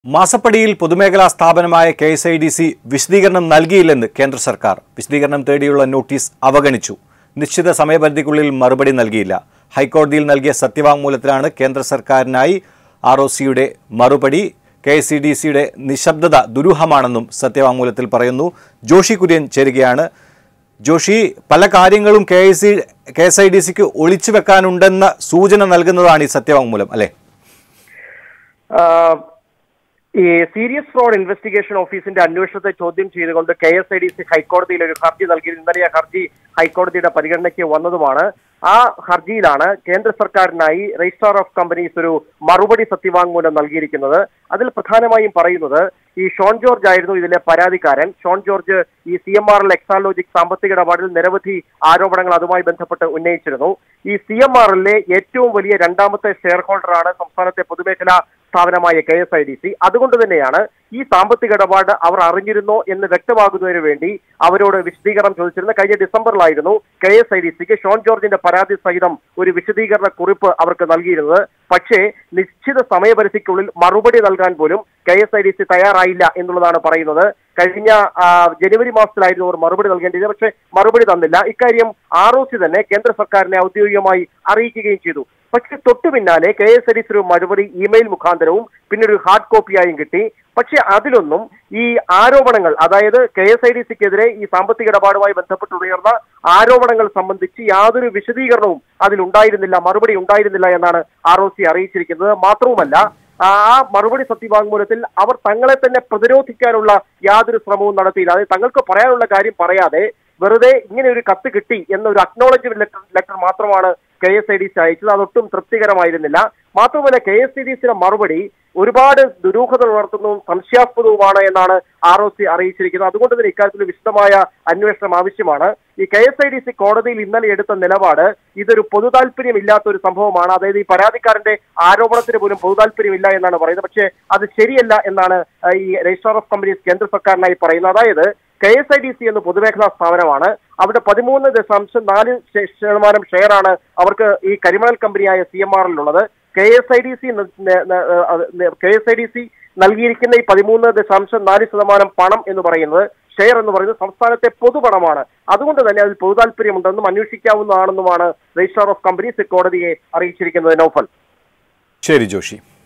മാസപ്പടിയിൽ പൊതുമേഖലാ സ്ഥാപനമായ K S I D C വിശദീകരണം നൽകിയില്ലെന്ന് കേന്ദ്ര സർക്കാർ വിശദീകരണം തേടിയുള്ള നോട്ടീസ് അവഗണിച്ചു നിശ്ചിത സമയപരിധിക്കുള്ളിൽ മറുപടി നൽകിയില്ല ഹൈക്കോടതിയിൽ നൽകിയ സത്യവാങ്മൂലത്തിലാണ് കേന്ദ്ര സർക്കാരിനായി ആർ ഒ സിയുടെ മറുപടി കെ എസ് സി ഡി സിയുടെ നിശബ്ദത ദുരൂഹമാണെന്നും സത്യവാങ്മൂലത്തിൽ പറയുന്നു ജോഷി കുര്യൻ ചേരുകയാണ് ജോഷി പല കാര്യങ്ങളും K S C K S I D സിക്ക് ഒളിച്ചു വെക്കാനുണ്ടെന്ന സൂചന നൽകുന്നതാണ് ഈ സത്യവാങ്മൂലം അല്ലേ ആഹ് ഈ സീരിയസ് ഫ്രോഡ് ഇൻവെസ്റ്റിഗേഷൻ ഓഫീസിന്റെ അന്വേഷണത്തെ ചോദ്യം ചെയ്തുകൊണ്ട് K S I D C ഹൈക്കോടതിയിൽ ഒരു ഹർജി നൽകി ഇന്നലെ ആ ഹർജി ഹൈക്കോടതിയുടെ പരിഗണനയ്ക്ക് വന്നതുമാണ് ആ ഹർജിയിലാണ് കേന്ദ്ര സർക്കാരിനായി രജിസ്ട്രാർ ഓഫ് കമ്പനീസ് ഒരു മറുപടി സത്യവാങ്മൂലം നൽകിയിരിക്കുന്നത് അതിൽ പ്രധാനമായും പറയുന്നത് ഈ ഷോൺ ജോർജ് ആയിരുന്നു ഇതിലെ പരാതിക്കാരൻ ഷോൺ ജോർജ് ഈ C M R L Exalogic സാമ്പത്തിക ഇടപാടിൽ നിരവധി ആരോപണങ്ങൾ അതുമായി ബന്ധപ്പെട്ട് ഉന്നയിച്ചിരുന്നു ഈ സി എം ആർ എല്ലിലെ ഏറ്റവും വലിയ രണ്ടാമത്തെ ഷെയർ ഹോൾഡറാണ് സംസ്ഥാനത്തെ പൊതുമേഖലാ സ്ഥാപനമായ K S I D C അതുകൊണ്ട് തന്നെയാണ് ഈ സാമ്പത്തിക ഇടപാട് അവർ അറിഞ്ഞിരുന്നോ എന്ന് വ്യക്തമാകുന്നതിന് വേണ്ടി അവരോട് വിശദീകരണം ചോദിച്ചിരുന്നത് കഴിഞ്ഞ ഡിസംബറിലായിരുന്നു കെ എസ് ഐ ഡി സിക്ക് ഷോൺ ജോർജിന്റെ പരാതി സഹിതം ഒരു വിശദീകരണ കുറിപ്പ് അവർക്ക് നൽകിയിരുന്നത് പക്ഷേ നിശ്ചിത സമയപരിധിക്കുള്ളിൽ മറുപടി നൽകാൻ പോലും K S I D C തയ്യാറായില്ല എന്നുള്ളതാണ് പറയുന്നത് കഴിഞ്ഞ ആ, ജനുവരി മാസത്തിലായിരുന്നു അവർ മറുപടി നൽകേണ്ടത് പക്ഷേ മറുപടി തന്നില്ല ഇക്കാര്യം ആർ ഒ സി തന്നെ കേന്ദ്ര സർക്കാരിനെ ഔദ്യോഗികമായി അറിയിക്കുകയും ചെയ്തു പക്ഷെ തൊട്ടു പിന്നാലെ K S I D C ഒരു മറുപടി ഇമെയിൽ മുഖാന്തരവും പിന്നെ ഒരു ഹാർഡ് കോപ്പിയായും കിട്ടി പക്ഷെ അതിലൊന്നും ഈ ആരോപണങ്ങൾ അതായത് കെ എസ് ഐ ഡി സിക്കെതിരെ ഈ സാമ്പത്തിക ഇടപാടുമായി ബന്ധപ്പെട്ട് ഉയർന്ന ആരോപണങ്ങൾ സംബന്ധിച്ച് യാതൊരു വിശദീകരണവും അതിലുണ്ടായിരുന്നില്ല മറുപടി ഉണ്ടായിരുന്നില്ല എന്നാണ് ആർ ഒ സി അറിയിച്ചിരിക്കുന്നത് മാത്രവുമല്ല ആ മറുപടി സത്യവാങ്മൂലത്തിൽ അവർ തങ്ങളെ തന്നെ പ്രതിരോധിക്കാനുള്ള യാതൊരു ശ്രമവും നടത്തിയില്ല അതായത് തങ്ങൾക്ക് പറയാനുള്ള കാര്യം പറയാതെ വെറുതെ ഇങ്ങനെ ഒരു കത്ത് കിട്ടി എന്നൊരു അക്നോളജ്മെന്റ് ലെറ്റർ ലെറ്റർ മാത്രമാണ് K S I D C അയച്ചത് അതൊട്ടും തൃപ്തികരമായിരുന്നില്ല മാത്രമല്ല കെ എസ് ഐ ഡി സിയുടെ മറുപടി ഒരുപാട് ദുരൂഹത ഉണർത്തുന്നതും സംശയാസ്പദവുമാണ് എന്നാണ് ആർ ഒ സി അറിയിച്ചിരിക്കുന്നത് അതുകൊണ്ട് തന്നെ ഇക്കാര്യത്തിൽ വിശദമായ അന്വേഷണം ആവശ്യമാണ് ഈ K S I D C കോടതിയിൽ ഇന്നലെ എടുത്ത നിലപാട് ഇതൊരു പൊതു താല്പര്യമില്ലാത്ത ഒരു സംഭവമാണ് അതായത് ഈ പരാതിക്കാരന്റെ ആരോപണത്തിന് പോലും പൊതു താല്പര്യമില്ല എന്നാണ് പറയുന്നത് പക്ഷേ അത് ശരിയല്ല എന്നാണ് ആ, ഈ രജിസ്ട്രാർ ഓഫ് കമ്പനീസ് കേന്ദ്ര സർക്കാരിനായി പറയുന്നത് അതായത് K S I D C എന്ന് പൊതുമേഖലാ സ്ഥാപനമാണ് അവിടെ പതിമൂന്ന് ദശാംശം നാല് ശ- ശതമാനം ഷെയറാണ് അവർക്ക് ഈ കരിമണൽ കമ്പനിയായ സി എം ആറിലുള്ളത് K S I D C K S I D C നൽകിയിരിക്കുന്ന ഈ പതിമൂന്ന് ദശാംശം നാല് ശതമാനം പണം എന്ന് പറയുന്നത് ഷെയർ എന്ന് പറയുന്നത് സംസ്ഥാനത്തെ പൊതുപണമാണ് അതുകൊണ്ട് തന്നെ അതിൽ പൊതു താല്പര്യമുണ്ടെന്നും അന്വേഷിക്കാവുന്നതാണെന്നുമാണ് രജിസ്ട്രാർ ഓഫ് കമ്പനീസ് കോടതിയെ അറിയിച്ചിരിക്കുന്നത് നൗഫൽ ശരി ജോഷി